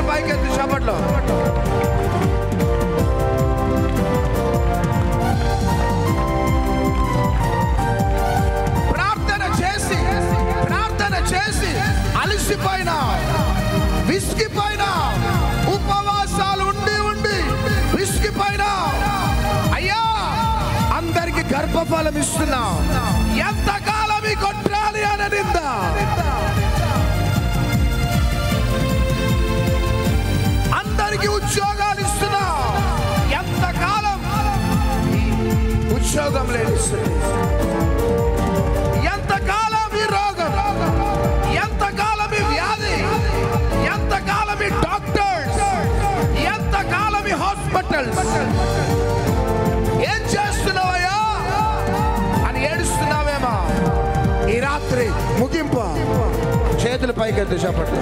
పైకెత్తి చప్పట్లో ప్రార్థన చేసి ప్రార్థన చేసి అలసిపోయిన విసిగిపోయిన ఉపవాసాలు ఉండి ఉండి విసిగిపోయిన అయ్యా అందరికి గర్భఫలం ఇస్తున్నా ఎంతకాలం ఈ కొట్టాలి అని నింద అందరికి ఉద్యోగాలు ఇస్తున్నా ఎంతకాలం ఉద్యోగం లేనిస్తుంది ఎంతకాలం ఈ రోగం ఎంతకాలం ఈ వ్యాధి ఎంతకాలం ఈ డాక్టర్స్ ఎంతకాలం ఈ హాస్పిటల్స్ ఏం చేస్తున్నావయ్యా అని ఏడుస్తున్నావేమో ఈ రాత్రి ముగింపు చేతుల పైకెత్తు చెప్పట్లు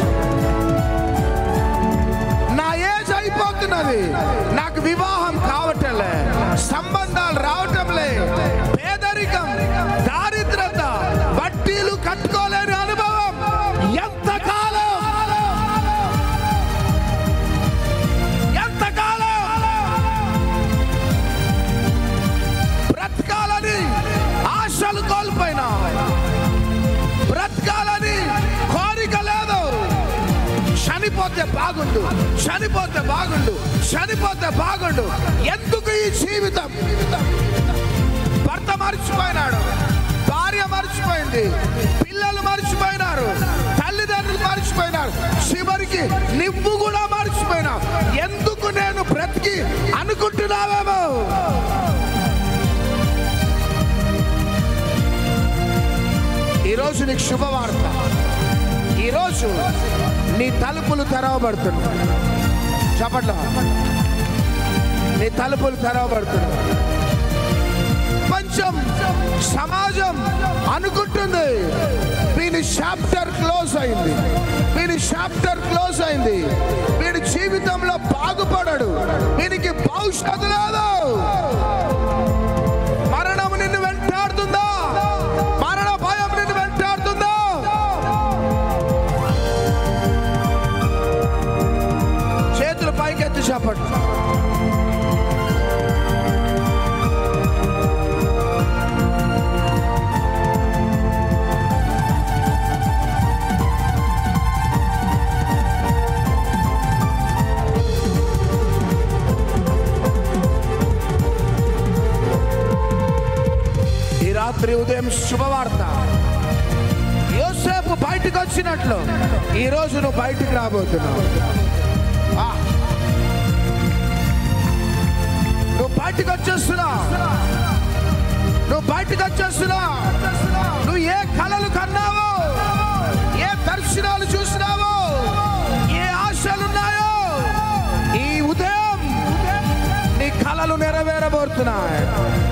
నా ఏజ్ అయిపోతున్నది నాకు వివాహం కావటంలే సంబంధాలు రావటంలే పేదరికం దారిద్రత వడ్డీలు కట్టుకోలేని అనుభవం ఎంతకాలం ఎంతకాలం బ్రతకాలని ఆశలు కోల్పోయినా బ్రతకాలని కోరిక లేదు చనిపోతే బాగుండు చనిపోతే బాగుండు చనిపోతే బాగుండు ఎందుకు ఈ జీవితం భర్త మర్చిపోయినాడు భార్య మర్చిపోయింది పిల్లలు మర్చిపోయినారు తల్లిదండ్రులు మర్చిపోయినారు చివరికి నువ్వు కూడా మర్చిపోయినావు ఎందుకు నేను బ్రతికి అనుకుంటున్నావేమో ఈరోజు నీకు శుభవార్త ఈరోజు నీ తలుపులు తెరవబడుతున్నాయి చెప్పట్లా నీ తలుపులు తెరవబడుతున్నాయి ప్రపంచం సమాజం అనుకుంటుంది వీని చాప్టర్ క్లోజ్ అయింది వీని చాప్టర్ క్లోజ్ అయింది వీడి జీవితంలో బాగుపడడు వీనికి భవిష్యత్తు లేదు మరణం నిన్ను వెంటాడుతుందా మరణ భయం నిన్ను వెంటాడుతుందా చేతులు పైకెత్తి చెప్పండి ఈ రాత్రి ఉదయం శుభవార్త యోసేపు బయటకు వచ్చినట్లు ఈ రోజు నువ్వు బయటికి రాబోతున్నావు ఆ. నువ్వు బయటకు వచ్చేస్తున్నావు నువ్వు బయటకు వచ్చేస్తున్నావు నువ్వు ఏ కళలు కన్నావో ఏ దర్శనాలు చూసినావో ఏ ఆశలున్నాయో ఈ ఉదయం నీ కళలు నెరవేరబోతున్నాయి